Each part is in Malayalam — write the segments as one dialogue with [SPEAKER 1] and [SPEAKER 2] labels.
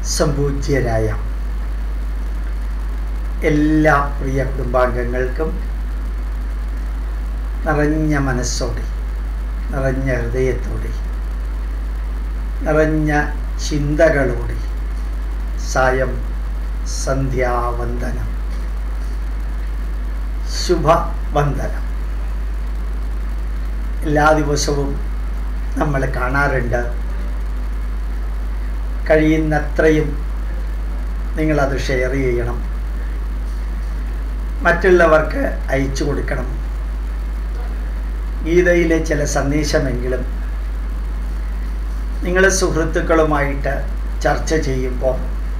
[SPEAKER 1] സംപൂജ്യരായ എല്ലാ പ്രിയ കുടുംബാംഗങ്ങൾക്കും നിറഞ്ഞ മനസ്സോടെ നിറഞ്ഞ ഹൃദയത്തോടെ നിറഞ്ഞ ചിന്തകളോടെ സായം സന്ധ്യാവന്ദനം ശുഭവന്ദനം എല്ലാ ദിവസവും നമ്മൾ കാണാറുണ്ട് കഴിയുന്നത്രയും നിങ്ങളത് ഷെയർ ചെയ്യണം മറ്റുള്ളവർക്ക് അയച്ചു കൊടുക്കണം ഗീതയിലെ ചില സന്ദേശമെങ്കിലും നിങ്ങൾ സുഹൃത്തുക്കളുമായിട്ട് ചർച്ച ചെയ്യുമ്പോൾ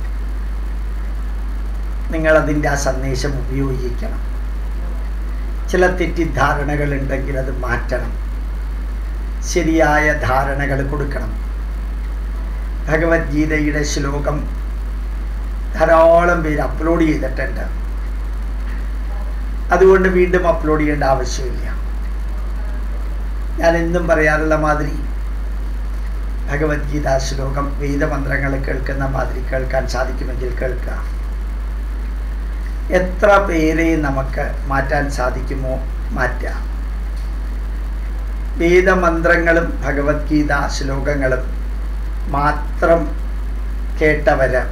[SPEAKER 1] നിങ്ങളതിൻ്റെ ആ സന്ദേശം ഉപയോഗിക്കണം ചില തെറ്റിദ്ധാരണകളുണ്ടെങ്കിൽ അത് മാറ്റണം ശരിയായ ധാരണകൾ കൊടുക്കണം ഭഗവത്ഗീതയുടെ ശ്ലോകം ധാരാളം പേര് അപ്ലോഡ് ചെയ്തിട്ടുണ്ട് അതുകൊണ്ട് വീണ്ടും അപ്ലോഡ് ചെയ്യേണ്ട ആവശ്യമില്ല ഞാൻ എന്നും പറയാറുള്ള മാതിരി ഭഗവത്ഗീത ശ്ലോകം വേദമന്ത്രങ്ങൾ കേൾക്കുന്ന മാതിരി കേൾക്കാൻ സാധിക്കുമെങ്കിൽ കേൾക്കുക എത്ര പേരെ നമുക്ക് മാറ്റാൻ സാധിക്കുമോ മാറ്റാം വേദമന്ത്രങ്ങളും ഭഗവത്ഗീത ശ്ലോകങ്ങളും മാത്രം കേട്ടവര്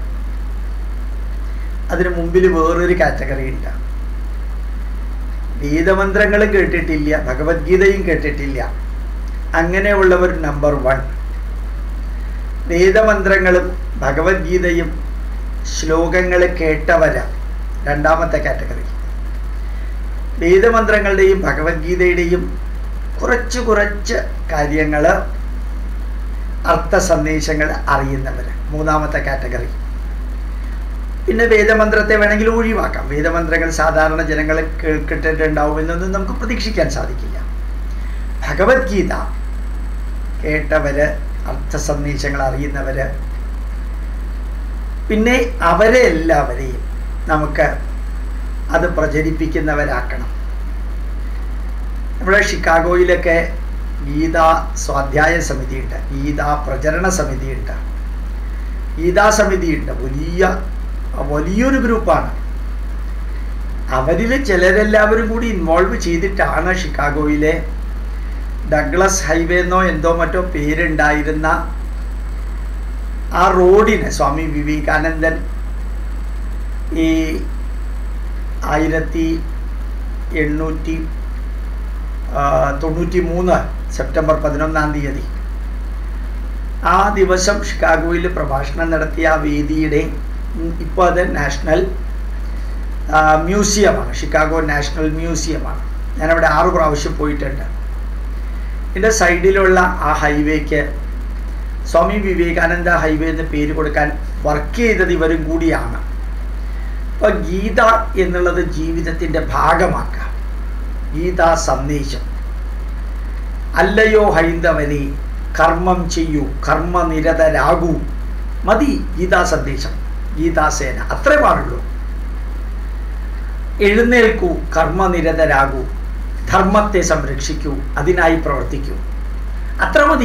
[SPEAKER 1] അതിനു മുമ്പിൽ വേറൊരു കാറ്റഗറി ഉണ്ട് വേദമന്ത്രങ്ങളും കേട്ടിട്ടില്ല ഭഗവത്ഗീതയും കേട്ടിട്ടില്ല അങ്ങനെയുള്ളവർ നമ്പർ വൺ വേദമന്ത്രങ്ങളും ഭഗവത്ഗീതയും ശ്ലോകങ്ങൾ കേട്ടവര് രണ്ടാമത്തെ കാറ്റഗറി വേദമന്ത്രങ്ങളുടെയും ഭഗവത്ഗീതയുടെയും കുറച്ച് കുറച്ച് കാര്യങ്ങൾ അർത്ഥ സന്ദേശങ്ങൾ അറിയുന്നവർ മൂന്നാമത്തെ കാറ്റഗറി പിന്നെ വേദമന്ത്രത്തെ വേണമെങ്കിൽ ഒഴിവാക്കാം വേദമന്ത്രങ്ങൾ സാധാരണ ജനങ്ങൾ കേൾക്കിട്ടുണ്ടാവും എന്നൊന്നും നമുക്ക് പ്രതീക്ഷിക്കാൻ സാധിക്കില്ല ഭഗവത്ഗീത കേട്ടവര് അർത്ഥ സന്ദേശങ്ങൾ അറിയുന്നവര് പിന്നെ അവരെ എല്ലാവരെയും നമുക്ക് അത് പ്രചരിപ്പിക്കുന്നവരാക്കണം നമ്മുടെ ഷിക്കാഗോയിലൊക്കെ ഗീതാ സ്വാധ്യായ സമിതിയുണ്ട് ഗീതാ പ്രചരണ സമിതിയുണ്ട് ഗീതാ സമിതിയുണ്ട് വലിയ വലിയൊരു ഗ്രൂപ്പാണ് അവരിൽ ചിലരെല്ലാവരും കൂടി ഇൻവോൾവ് ചെയ്തിട്ടാണ് ഷിക്കാഗോയിലെ ഡഗ്ലസ് ഹൈവേ എന്നോ എന്തോ മറ്റോ പേരുണ്ടായിരുന്ന ആ റോഡിന് സ്വാമി വിവേകാനന്ദൻ ഈ ആയിരത്തി എണ്ണൂറ്റി തൊണ്ണൂറ്റി മൂന്ന് സെപ്റ്റംബർ പതിനൊന്നാം തീയതി ആ ദിവസം ഷിക്കാഗോയിൽ പ്രഭാഷണം നടത്തിയ ആ വേദിയുടെ ഇപ്പോൾ അത് നാഷണൽ മ്യൂസിയമാണ് ഷിക്കാഗോ നാഷണൽ മ്യൂസിയമാണ് ഞാനവിടെ ആറ് പ്രാവശ്യം പോയിട്ടുണ്ട് എൻ്റെ സൈഡിലുള്ള ആ ഹൈവേക്ക് സ്വാമി വിവേകാനന്ദ ഹൈവേ എന്ന് പേര് കൊടുക്കാൻ വർക്ക് ചെയ്തത് ഇവരും കൂടിയാണ് അപ്പോൾ ഗീത എന്നുള്ളത് ജീവിതത്തിൻ്റെ ഭാഗമാക്കുക ഗീതാ സന്ദേശം അല്ലയോ ഹൈന്ദവനെ കർമ്മം ചെയ്യൂ കർമ്മനിരതരാകൂ മതി ഗീതാ സന്ദേശം ഗീതാസേന അത്രേ പാടുള്ളൂ എഴുന്നേൽക്കൂ കർമ്മനിരതരാകൂ ധർമ്മത്തെ സംരക്ഷിക്കൂ അതിനായി പ്രവർത്തിക്കൂ അത്ര മതി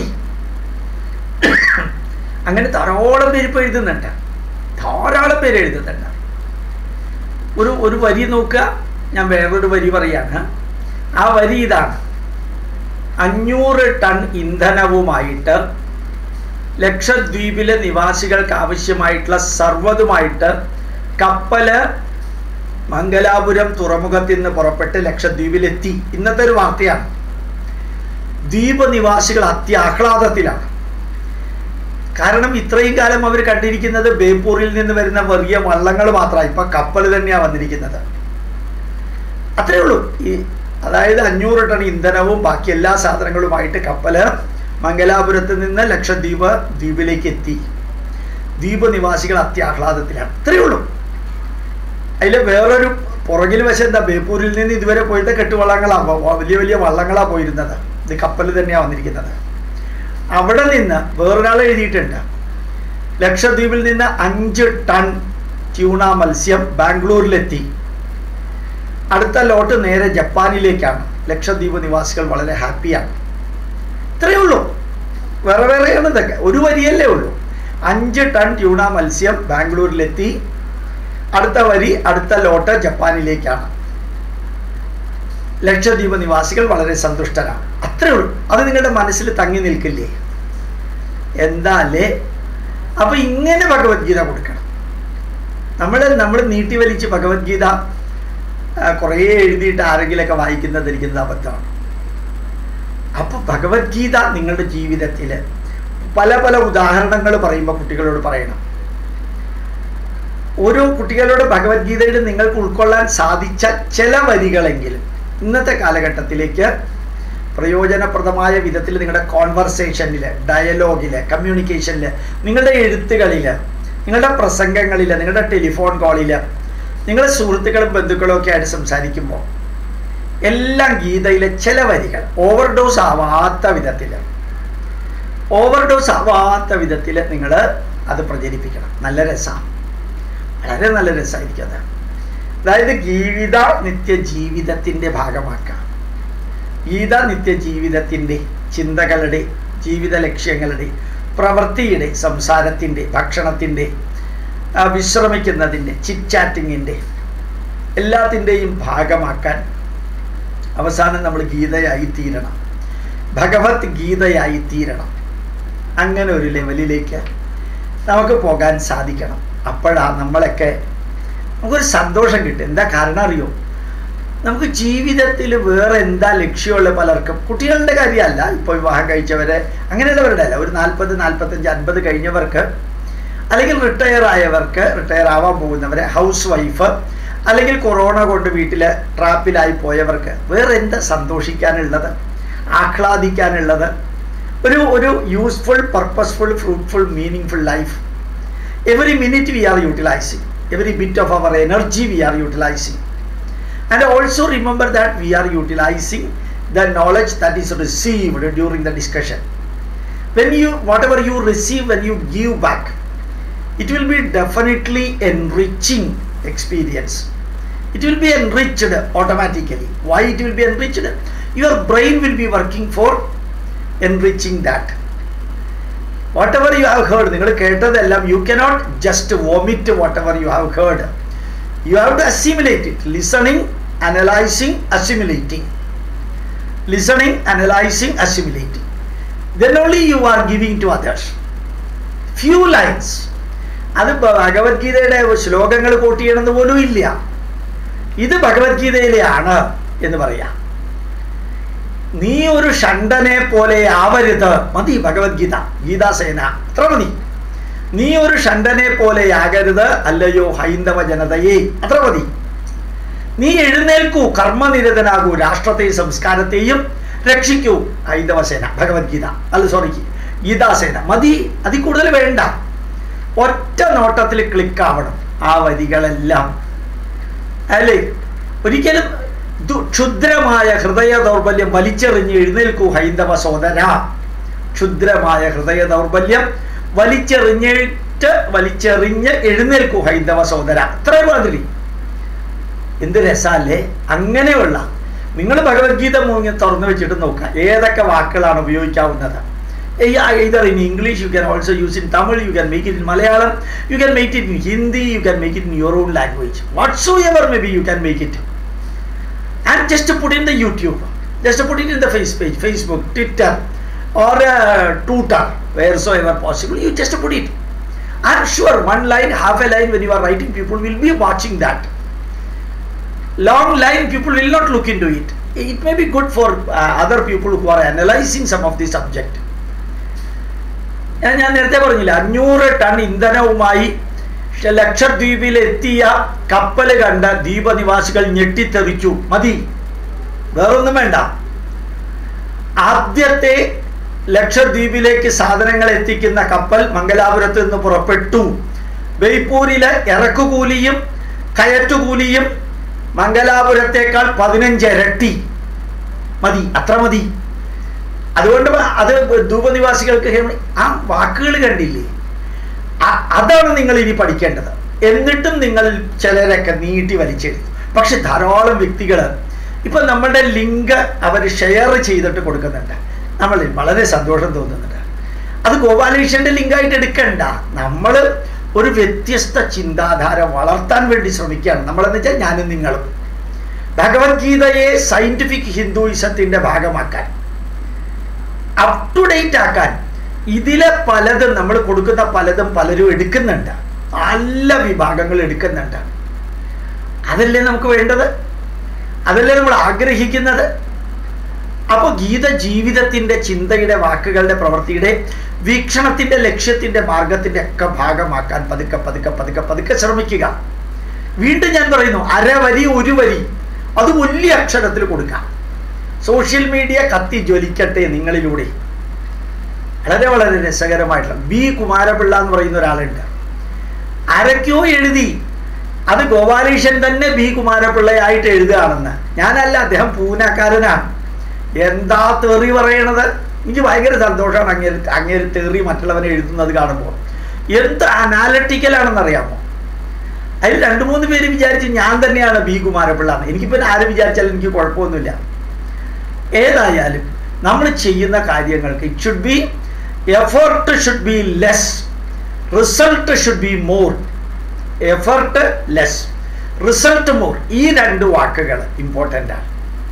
[SPEAKER 1] അങ്ങനെ ധാരാളം പേര് ഇപ്പോൾ എഴുതുന്നുണ്ട് ധാരാളം പേര് എഴുതുന്നുണ്ട് ഒരു ഒരു വരി നോക്കുക ഞാൻ വേറൊരു വരി പറയാണ് ആ വരി ഇതാണ് അഞ്ഞൂറ് ടൺ ഇന്ധനവുമായിട്ട് ലക്ഷദ്വീപിലെ നിവാസികൾക്ക് ആവശ്യമായിട്ടുള്ള സർവ്വതുമായിട്ട് കപ്പല് മംഗലാപുരം തുറമുഖത്തിൽ നിന്ന് പുറപ്പെട്ട് ലക്ഷദ്വീപിലെത്തി ഇന്നത്തെ ഒരു വാർത്തയാണ് ദ്വീപ് നിവാസികൾ അത്യാഹ്ലാദത്തിലാണ് കാരണം ഇത്രയും കാലം അവർ കണ്ടിരിക്കുന്നത് ബേപ്പൂരിൽ നിന്ന് വരുന്ന വലിയ വള്ളങ്ങൾ മാത്രമാണ് ഇപ്പൊ കപ്പൽ തന്നെയാണ് വന്നിരിക്കുന്നത് അത്രേ ഉള്ളൂ ഈ അതായത് അഞ്ഞൂറ് ടൺ ഇന്ധനവും ബാക്കി എല്ലാ സാധനങ്ങളുമായിട്ട് കപ്പല് മംഗലാപുരത്ത് നിന്ന് ലക്ഷദ്വീപ് ദ്വീപിലേക്ക് എത്തി ദ്വീപ് നിവാസികൾ അത്യാഹ്ലാദത്തിലാണ് അത്രയേ ഉള്ളൂ അതിൽ വേറൊരു പുറകിൽ വശം എന്താ ബേപ്പൂരിൽ നിന്ന് ഇതുവരെ പോയിട്ട് കെട്ടുവള്ളങ്ങളാണ് വലിയ വലിയ വള്ളങ്ങളാണ് പോയിരുന്നത് ഇത് കപ്പൽ തന്നെയാണ് വന്നിരിക്കുന്നത് അവിടെ നിന്ന് വേറൊരാൾ എഴുതിയിട്ടുണ്ട് ലക്ഷദ്വീപിൽ നിന്ന് അഞ്ച് ടൺ ട്യൂണ മത്സ്യം ബാംഗ്ലൂരിലെത്തി അടുത്ത ലോട്ട് നേരെ ജപ്പാനിലേക്കാണ് ലക്ഷദ്വീപ് നിവാസികൾ വളരെ ഹാപ്പിയാണ് ഇത്രയേ ഉള്ളൂ വേറെ വേറെയാണ് ഇതൊക്കെ ഒരു വരിയല്ലേ ഉള്ളൂ അഞ്ച് ടൺ ട്യൂണ മത്സ്യം ബാംഗ്ലൂരിലെത്തി അടുത്ത വരി അടുത്ത ലോട്ട് ജപ്പാനിലേക്കാണ് ലക്ഷദ്വീപ് നിവാസികൾ വളരെ സന്തുഷ്ടരാണ് അത്രേ ഉള്ളൂ അത് നിങ്ങളുടെ മനസ്സിൽ തങ്ങി നിൽക്കില്ലേ എന്താ അല്ലേ അപ്പൊ ഇങ്ങനെ ഭഗവത്ഗീത കൊടുക്കണം നമ്മൾ നമ്മൾ നീട്ടി വലിച്ച് ഭഗവത്ഗീത ആ, കുറേ എഴുതിയിട്ട് ആരെങ്കിലൊക്കെ വായിക്കുന്നത് ഇരിക്കുന്നത് അബദ്ധമാണ് അപ്പൊ ഭഗവത്ഗീത നിങ്ങളുടെ ജീവിതത്തിൽ പല പല ഉദാഹരണങ്ങൾ പറയുമ്പോൾ കുട്ടികളോട് പറയണം ഓരോ കുട്ടികളോട് ഭഗവത്ഗീതയിൽ നിങ്ങൾക്ക് ഉൾക്കൊള്ളാൻ സാധിച്ച ചില വരികളെങ്കിലും ഇന്നത്തെ കാലഘട്ടത്തിലേക്ക് പ്രയോജനപ്രദമായ വിധത്തിൽ നിങ്ങളുടെ കോൺവെർസേഷനിൽ ഡയലോഗിൽ കമ്മ്യൂണിക്കേഷനിൽ നിങ്ങളുടെ എഴുത്തുകളിൽ നിങ്ങളുടെ പ്രസംഗങ്ങളിൽ നിങ്ങളുടെ ടെലിഫോൺ കോളിൽ നിങ്ങളുടെ സുഹൃത്തുക്കളും ബന്ധുക്കളും ഒക്കെ ആയിട്ട് സംസാരിക്കുമ്പോൾ എല്ലാം ഗീതയിലെ ചില വരികൾ ഓവർഡോസ് ആവാത്ത വിധത്തിൽ ഓവർഡോസ് ആവാത്ത വിധത്തിൽ നിങ്ങൾ അത് പ്രചരിപ്പിക്കണം നല്ല രസമാണ് വളരെ നല്ല രസമായിരിക്കും അത് അതായത് ഗീത നിത്യജീവിതത്തിൻ്റെ ഭാഗമാക്കാം ഗീത നിത്യജീവിതത്തിൻ്റെ ചിന്തകളുടെ ജീവിത ലക്ഷ്യങ്ങളുടെ പ്രവൃത്തിയുടെ സംസാരത്തിൻ്റെ ഭക്ഷണത്തിൻ്റെ ആ, വിശ്രമിക്കുന്നതിൻ്റെ ചിറ്റ് ചാറ്റിങ്ങിൻ്റെ എല്ലാത്തിൻ്റെയും ഭാഗമാക്കാൻ അവസാനം നമ്മൾ ഗീതയായി തീരണം ഭഗവത് ഗീതയായി തീരണം അങ്ങനെ ഒരു ലെവലിലേക്ക് നമുക്ക് പോകാൻ സാധിക്കണം അപ്പോഴാണ് നമ്മളൊക്കെ നമുക്കൊരു സന്തോഷം കിട്ടും എന്താ കാരണം അറിയോ നമുക്ക് ജീവിതത്തിൽ വേറെ എന്താ ലക്ഷ്യമുള്ള പലർക്കും കുട്ടികളുടെ കാര്യമല്ല ഇപ്പോൾ വിവാഹം കഴിച്ചവരെ അങ്ങനെയുള്ളവരുടെ അല്ല ഒരു നാൽപ്പത് നാൽപ്പത്തഞ്ച് അൻപത് കഴിഞ്ഞവർക്ക് അല്ലെങ്കിൽ റിട്ടയർ ആയവർക്ക് റിട്ടയർ ആവാൻ പോകുന്നവരെ ഹൗസ് വൈഫ് അല്ലെങ്കിൽ കൊറോണ കൊണ്ട് വീട്ടിൽ ട്രാപ്പിലായി പോയവർക്ക് വേറെ എന്താ സന്തോഷിക്കാനുള്ളത് ആഹ്ലാദിക്കാനുള്ളത് ഒരു ഒരു useful purposeful fruitful meaning life every minute we are utilising every bit of our energy we are utilising and also remember that we are utilizing the knowledge that is received during the discussion when you whatever you receive when you give back it will be definitely enriching experience it will be enriched automatically why it will be enriched your brain will be working for enriching that whatever you have heard നിങ്ങൾ കേട്ടതെല്ലാം you cannot just vomit whatever you have heard you have to assimilate it listening analyzing assimilating listening analyzing assimilating then only you are giving to others few lines അത് ഭഗവത്ഗീതയുടെ ശ്ലോകങ്ങൾ കോട്ട് ചെയ്യണമെന്ന് പോലും ഇല്ല ഇത് ഭഗവത്ഗീതയിലെയാണ് എന്ന് പറയാം നീ ഒരു ഷണ്ടനെ പോലെ ആവരുത് മതി ഭഗവത്ഗീത ഗീതാസേന അത്ര മതി നീ ഒരു ഷണ്ടനെ പോലെയാകരുത് അല്ലയോ ഹൈന്ദവ ജനതയെ അത്ര മതി നീ എഴുന്നേൽക്കൂ കർമ്മനിരതനാകൂ രാഷ്ട്രത്തെയും സംസ്കാരത്തെയും രക്ഷിക്കൂ ഹൈന്ദവ സേന ഭഗവത്ഗീത അല്ല സോറി ഗീതാസേന മതി അതിൽ കൂടുതൽ വേണ്ട ഒറ്റ നോട്ടത്തിൽ ക്ലിക്ക് ആവണം ആ വരികളെല്ലാം അല്ലേ ഒരിക്കലും ദു- ക്ഷുദ്രമായ ഹൃദയ ദൗർബല്യം വലിച്ചെറിഞ്ഞ് എഴുന്നേൽക്കൂ ഹൈന്ദവ സോദര ക്ഷുദ്രമായ ഹൃദയ ദൗർബല്യം വലിച്ചെറിഞ്ഞിട്ട് വലിച്ചെറിഞ്ഞ് എഴുന്നേൽക്കൂ ഹൈന്ദവ സോദര അത്രേ മാതിരി എന്ത് രസമല്ലേ അങ്ങനെയുള്ള നിങ്ങൾ ഭഗവത്ഗീത മൂങ്ങി തുറന്നു വെച്ചിട്ട് നോക്കുക ഏതൊക്കെ വാക്കുകളാണ് ഉപയോഗിക്കാവുന്നത് either in English, you can also use in Tamil, you can make it in Malayalam, you can make it in Hindi, you can make it in your own language. Whatsoever maybe you can make it. And just to put in the YouTube, just to put it in the face page, Facebook, Twitter, or uh, Twitter, wheresoever possible, you just put it. I'm sure one line, half a line when you are writing, people will be watching that. Long line, people will not look into it. It may be good for uh, other people who are analyzing some of the subject. ഞാൻ ഞാൻ നേരത്തെ പറഞ്ഞില്ല അഞ്ഞൂറ് ടൺ ഇന്ധനവുമായി ഷ- ലക്ഷദ്വീപിൽ എത്തിയ കപ്പൽ കണ്ട ദ്വീപനിവാസികൾ ഞെട്ടിത്തെറിച്ചു മതി വേറൊന്നും വേണ്ട ആദ്യത്തെ ലക്ഷദ്വീപിലേക്ക് സാധനങ്ങൾ എത്തിക്കുന്ന കപ്പൽ മംഗലാപുരത്ത് നിന്ന് പുറപ്പെട്ടു ബേപ്പൂരിലെ ഇറക്കുകൂലിയും കയറ്റുകൂലിയും മംഗലാപുരത്തേക്കാൾ പതിനഞ്ച് ഇരട്ടി മതി അത്ര മതി അതുകൊണ്ട് പ- അത് ധൂപനിവാസികൾക്ക് ഹേ- ആ വാക്കുകൾ കണ്ടില്ലേ അ- അതാണ് നിങ്ങൾ ഇനി പഠിക്കേണ്ടത് എന്നിട്ടും നിങ്ങൾ ചിലരൊക്കെ നീട്ടി വലിച്ചെഴുതും പക്ഷെ ധാരാളം വ്യക്തികൾ ഇപ്പൊ നമ്മളുടെ ലിങ്ക് അവർ ഷെയർ ചെയ്തിട്ട് കൊടുക്കുന്നുണ്ട് നമ്മൾ വളരെ സന്തോഷം തോന്നുന്നുണ്ട് അത് ഗോപാലകൃഷ്ണന്റെ ലിങ്കായിട്ട് എടുക്കണ്ട നമ്മൾ ഒരു വ്യത്യസ്ത ചിന്താധാര വളർത്താൻ വേണ്ടി ശ്രമിക്കുകയാണ് നമ്മളെന്ന് വെച്ചാൽ ഞാനും നിങ്ങളും ഭഗവത്ഗീതയെ സയന്റിഫിക് ഹിന്ദുയിസത്തിന്റെ ഭാഗമാക്കാൻ അപ് ടു ഡേറ്റ് ആക്കാൻ ഇതിലെ പലതും നമ്മൾ കൊടുക്കുന്ന പലതും പലരും എടുക്കുന്നുണ്ട് നല്ല വിഭാഗങ്ങൾ എടുക്കുന്നുണ്ട് അതല്ലേ നമുക്ക് വേണ്ടത് അതല്ലേ നമ്മൾ ആഗ്രഹിക്കുന്നത് അപ്പോൾ ഗീത ജീവിതത്തിന്റെ ചിന്തയുടെ വാക്കുകളുടെ പ്രവൃത്തിയുടെ വീക്ഷണത്തിന്റെ ലക്ഷ്യത്തിന്റെ മാർഗത്തിന്റെ ഒക്കെ ഭാഗമാക്കാൻ പതുക്കെ പതുക്കെ പതുക്കെ പതുക്കെ ശ്രമിക്കുക വീണ്ടും ഞാൻ പറയുന്നു അരവരി ഒരു വരി അത് വലിയ അക്ഷരത്തിൽ കൊടുക്കാം സോഷ്യൽ മീഡിയ കത്തി ജ്വലിക്കട്ടെ നിങ്ങളിലൂടെ വളരെ വളരെ രസകരമായിട്ടുള്ള ബി കുമാരപിള്ള എന്ന് പറയുന്ന ഒരാളുണ്ട് ആരൊക്കെയോ എഴുതി അത് ഗോപാലകൃഷ്ണൻ തന്നെ ബി കുമാരപിള്ളയായിട്ട് എഴുതുകയാണെന്ന് ഞാനല്ല അദ്ദേഹം പൂനക്കാരനാണ് എന്താ തെറി പറയണത് എനിക്ക് ഭയങ്കര സന്തോഷമാണ് അങ്ങേര് അങ്ങേര് തെറി മറ്റുള്ളവനെ എഴുതുന്നത് കാണുമ്പോൾ എന്ത് അനാലിറ്റിക്കലാണെന്ന് അറിയാമോ അതിൽ രണ്ട് മൂന്ന് പേര് വിചാരിച്ച് ഞാൻ തന്നെയാണ് ബി കുമാരപിള്ള എന്ന് എനിക്കിപ്പോൾ ആര് വിചാരിച്ചാലും എനിക്ക് കുഴപ്പമൊന്നുമില്ല ഏതായാലും നമ്മൾ ചെയ്യുന്ന കാര്യങ്ങൾക്ക് it should be effort should be less result should be more effort less result more ഈ രണ്ട് വാക്കുകൾ ഇമ്പോർട്ടൻ്റ് ആണ്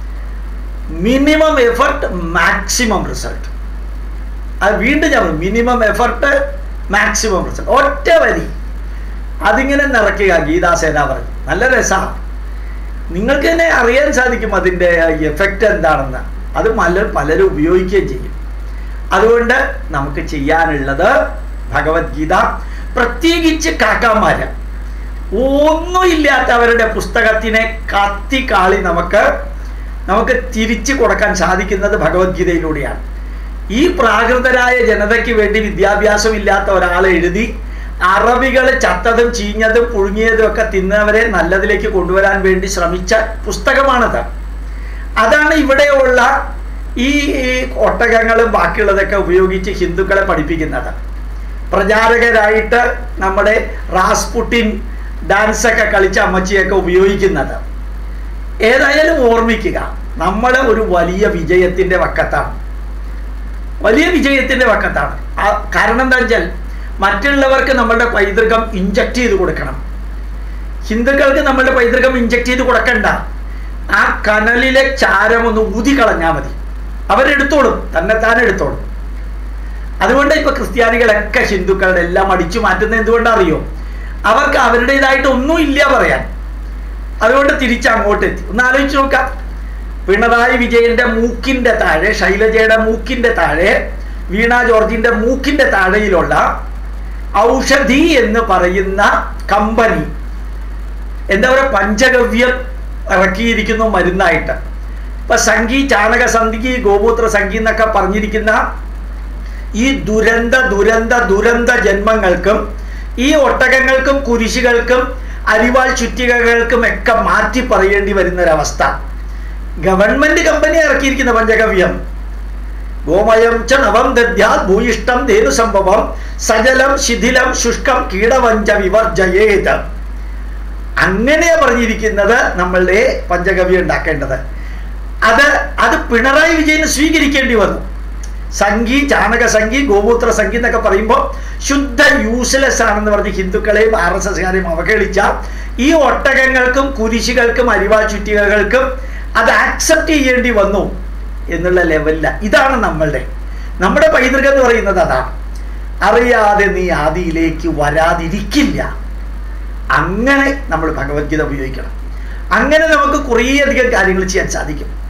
[SPEAKER 1] മിനിമം എഫർട്ട് മാക്സിമം റിസൾട്ട് അത് വീണ്ടും ഞാൻ മിനിമം എഫർട്ട് മാക്സിമം റിസൾട്ട് ഒറ്റ വരി അതിങ്ങനെ നിറയ്ക്കുക ഗീതാസേന പറഞ്ഞു നല്ല രസമാണ് നിങ്ങൾക്ക് തന്നെ അറിയാൻ സാധിക്കും അതിൻ്റെ എഫക്റ്റ് എന്താണെന്ന് അത് പല പലരും ഉപയോഗിക്കുകയും ചെയ്യും അതുകൊണ്ട് നമുക്ക് ചെയ്യാനുള്ളത് ഭഗവത്ഗീത പ്രത്യേകിച്ച് കാക്കാമാര് ഒന്നുമില്ലാത്തവരുടെ പുസ്തകത്തിനെ കത്തി കാളി നമുക്ക് നമുക്ക് തിരിച്ചു കൊടുക്കാൻ സാധിക്കുന്നത് ഭഗവത്ഗീതയിലൂടെയാണ് ഈ പ്രാകൃതരായ ജനതയ്ക്ക് വേണ്ടി വിദ്യാഭ്യാസം ഇല്ലാത്ത ഒരാൾ എഴുതി അറബികൾ ചത്തതും ചീഞ്ഞതും പുഴുങ്ങിയതും ഒക്കെ തിന്നവരെ നല്ലതിലേക്ക് കൊണ്ടുവരാൻ വേണ്ടി ശ്രമിച്ച പുസ്തകമാണത് അതാണ് ഇവിടെയുള്ള ഈ ഒട്ടകങ്ങളും ബാക്കിയുള്ളതൊക്കെ ഉപയോഗിച്ച് ഹിന്ദുക്കളെ പഠിപ്പിക്കുന്നത് പ്രചാരകരായിട്ട് നമ്മുടെ റാസ്പുട്ടിൻ ഡാൻസൊക്കെ കളിച്ച അമ്മച്ചിയൊക്കെ ഉപയോഗിക്കുന്നത് ഏതായാലും ഓർമ്മിക്കുക നമ്മൾ ഒരു വലിയ വിജയത്തിൻ്റെ വക്കത്താണ് വലിയ വിജയത്തിൻ്റെ വക്കത്താണ് കാരണം എന്താ വെച്ചാൽ മറ്റുള്ളവർക്ക് നമ്മളുടെ പൈതൃകം ഇഞ്ചക്ട് ചെയ്ത് കൊടുക്കണം ഹിന്ദുക്കൾക്ക് നമ്മളുടെ പൈതൃകം ഇഞ്ചക്ട് ചെയ്ത് കൊടുക്കണ്ട ആ കനലിലെ ചാരം ഒന്ന് ഊതി കളഞ്ഞാൽ മതി അവരെടുത്തോളും തന്നെത്താൻ എടുത്തോളും അതുകൊണ്ട് ഇപ്പൊ ക്രിസ്ത്യാനികളൊക്കെ ഹിന്ദുക്കളുടെ എല്ലാം അടിച്ചു മാറ്റുന്നത് എന്തുകൊണ്ടറിയോ അവർക്ക് അവരുടേതായിട്ട് ഒന്നും ഇല്ല പറയാൻ അതുകൊണ്ട് തിരിച്ച് അങ്ങോട്ട് എത്തി ഒന്ന് ആലോചിച്ച് നോക്കാം പിണറായി വിജയന്റെ മൂക്കിന്റെ താഴെ ശൈലജയുടെ മൂക്കിന്റെ താഴെ വീണ ജോർജിന്റെ മൂക്കിന്റെ താഴെയിലുള്ള ഔഷധി എന്ന് പറയുന്ന കമ്പനി എന്താ പറയുക പഞ്ചഗവ്യം ഇറക്കിയിരിക്കുന്നു മരുന്നായിട്ട് ഇപ്പൊ സംഗി ചാണക സന്ധിക്ക് ഗോമൂത്ര സംഗി എന്നൊക്കെ പറഞ്ഞിരിക്കുന്ന ഈ ദുരന്ത ദുരന്ത ദുരന്ത ജന്മങ്ങൾക്കും ഈ ഒട്ടകങ്ങൾക്കും കുരിശുകൾക്കും അരിവാൾ ചുറ്റികകൾക്കും ഒക്കെ മാറ്റി പറയേണ്ടി വരുന്ന ഒരവസ്ഥ ഗവൺമെന്റ് കമ്പനി ഇറക്കിയിരിക്കുന്ന പഞ്ചഗവ്യം ഗോമയം ച നവം ദദ്യാത് ഭൂയിഷ്ടം ധേനു സംഭവം സജലം ശിഥിലം ശുഷ്കം കീടവഞ്ച വിവർജയേത് അങ്ങനെയാ പറഞ്ഞിരിക്കുന്നത് നമ്മളുടെ പഞ്ചഗവ്യം ഉണ്ടാക്കേണ്ടത് അത് അത് പിണറായി വിജയന് സ്വീകരിക്കേണ്ടി വന്നു സംഗി ചാണക സംഗി ഗോമൂത്ര സംഗി എന്നൊക്കെ പറയുമ്പോൾ ശുദ്ധ യൂസ്ലെസ് ആണെന്ന് പറഞ്ഞ് ഹിന്ദുക്കളെയും ആർ എസ് എസ്കാരെയും അവഹേളിച്ച ഈ ഒട്ടകങ്ങൾക്കും കുരിശുകൾക്കും അരിവാൾ ചുറ്റികകൾക്കും അത് ആക്സെപ്റ്റ് ചെയ്യേണ്ടി വന്നു എന്നുള്ള ലെവലില്ല ഇതാണ് നമ്മളുടെ നമ്മുടെ പൈതൃകം എന്ന് പറയുന്നത് അതാണ് അറിയാതെ നീ ആദിയിലേക്ക് വരാതിരിക്കില്ല അങ്ങനെ നമ്മൾ ഭഗവത്ഗീത ഉപയോഗിക്കണം അങ്ങനെ നമുക്ക് കുറേയധികം കാര്യങ്ങൾ ചെയ്യാൻ സാധിക്കും